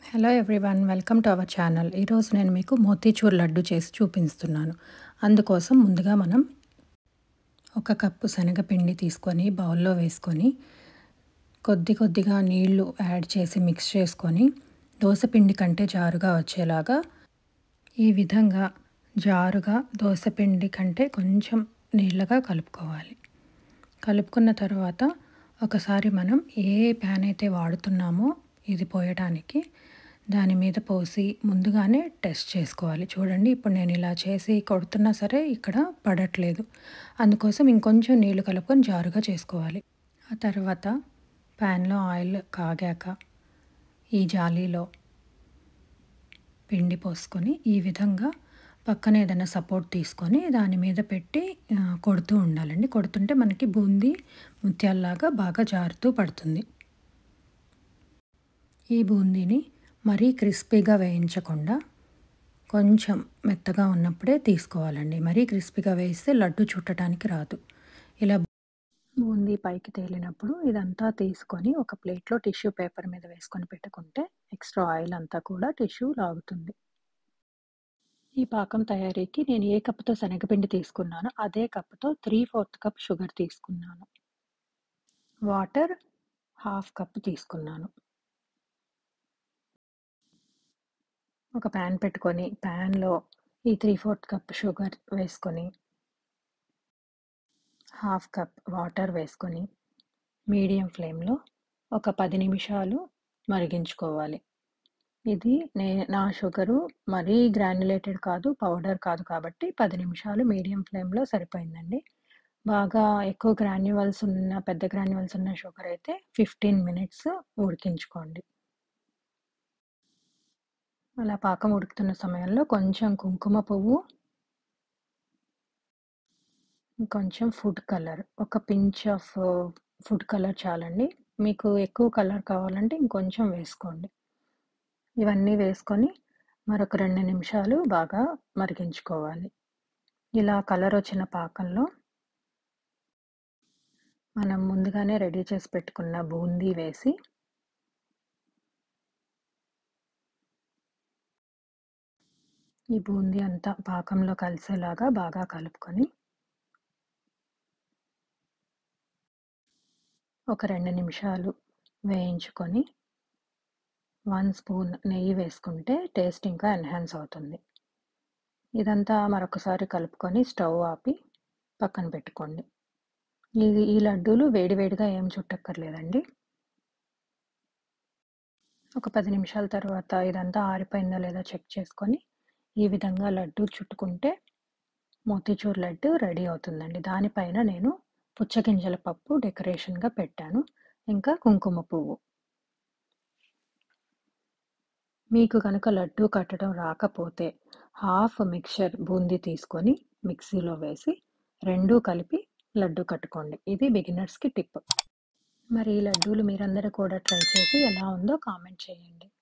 hello everyone welcome to our channel ఈరోజు నేను మీకు మోతీచూర్ లడ్డు చేసి చూపిస్తున్నాను అందుకోసం ముందుగా మనం ఒక కప్పు శనగపిండి తీసుకొని బౌల్లో వేసుకొని కొద్ది కొద్దిగా నీళ్లు యాడ్ చేసి మిక్స్ చేసుకొని దోసపిండి కంటే జారుగా వచ్చేలాగా ఈ విధంగా జారుగా దోసపిండి కంటే కొంచెం నీళ్ళగా కలుపుకోవాలి కలుపుకున్న తర్వాత ఒకసారి మనం ఏ ప్యాన్ అయితే వాడుతున్నామో ఇది పోయటానికి దాని మీద పోసి ముందుగానే టెస్ట్ చేసుకోవాలి చూడండి ఇప్పుడు నేను ఇలా చేసి కొడుతున్నా సరే ఇక్కడ పడట్లేదు అందుకోసం ఇంకొంచెం నీళ్లు కలుపుకొని జారుగా చేసుకోవాలి ఆ తర్వాత ప్యాన్లో ఆయిల్ కాగాక ఈ జాలీలో పిండి పోసుకొని ఈ విధంగా పక్కన ఏదైనా సపోర్ట్ తీసుకొని దాని మీద పెట్టి కొడుతూ ఉండాలండి కొడుతుంటే మనకి బూందీ ముత్యాల్లాగా బాగా జారుతూ పడుతుంది ఈ బూందీని మరీ క్రిస్పీగా వేయించకుండా కొంచెం మెత్తగా ఉన్నప్పుడే తీసుకోవాలండి మరీ క్రిస్పీగా వేస్తే లడ్డు చుట్టడానికి రాదు ఇలా బూందీ పైకి తేలినప్పుడు ఇదంతా తీసుకొని ఒక ప్లేట్లో టిష్యూ పేపర్ మీద వేసుకొని పెట్టుకుంటే ఎక్స్ట్రా ఆయిల్ అంతా కూడా టిష్యూ లాగుతుంది ఈ పాకం తయారీకి నేను ఏ కప్పుతో శనగపిండి తీసుకున్నానో అదే కప్పుతో త్రీ ఫోర్త్ కప్ షుగర్ తీసుకున్నాను వాటర్ హాఫ్ కప్ తీసుకున్నాను ఒక ప్యాన్ పెట్టుకొని ప్యాన్లో ఈ త్రీ ఫోర్త్ కప్ షుగర్ వేసుకొని హాఫ్ కప్ వాటర్ వేసుకొని మీడియం ఫ్లేమ్లో ఒక పది నిమిషాలు మరిగించుకోవాలి ఇది నే నా షుగరు మరీ గ్రాన్యులేటెడ్ కాదు పౌడర్ కాదు కాబట్టి పది నిమిషాలు మీడియం ఫ్లేమ్లో సరిపోయిందండి బాగా ఎక్కువ గ్రాన్యువల్స్ ఉన్న పెద్ద గ్రాన్యువల్స్ ఉన్న షుగర్ అయితే ఫిఫ్టీన్ మినిట్స్ ఉడికించుకోండి అలా పాకం ఉడుకుతున్న సమయంలో కొంచెం కుంకుమ పువ్వు కొంచెం ఫుడ్ కలర్ ఒక పించ్ ఆఫ్ ఫుడ్ కలర్ చాలండి మీకు ఎక్కువ కలర్ కావాలంటే ఇంకొంచెం వేసుకోండి ఇవన్నీ వేసుకొని మరొక రెండు నిమిషాలు బాగా మరిగించుకోవాలి ఇలా కలర్ వచ్చిన పాకంలో మనం ముందుగానే రెడీ చేసి పెట్టుకున్న బూందీ వేసి ఈ బూందీ అంతా పాకంలో కలిసేలాగా బాగా కలుపుకొని ఒక రెండు నిమిషాలు వేయించుకొని వన్ స్పూన్ నెయ్యి వేసుకుంటే టేస్ట్ ఇంకా ఎన్హాన్స్ అవుతుంది ఇదంతా మరొకసారి కలుపుకొని స్టవ్ ఆపి పక్కన పెట్టుకోండి ఇది ఈ లడ్డూలు వేడివేడిగా ఏం చుట్టక్కర్లేదండి ఒక పది నిమిషాల తర్వాత ఇదంతా ఆరిపోయిందో లేదో చెక్ చేసుకొని ఈ విధంగా లడ్డు చుట్టుకుంటే మోతీచూర్ లడ్డు రెడీ అవుతుందండి దానిపైన నేను పుచ్చగింజల పప్పు డెకరేషన్గా పెట్టాను ఇంకా కుంకుమ పువ్వు మీకు కనుక లడ్డు కట్టడం రాకపోతే హాఫ్ మిక్చర్ బూందీ తీసుకొని మిక్సీలో వేసి రెండూ కలిపి లడ్డు కట్టుకోండి ఇది బిగినర్స్కి టిప్ మరి ఈ లడ్డూలు మీరందరూ కూడా ట్రై చేసి ఎలా ఉందో కామెంట్ చేయండి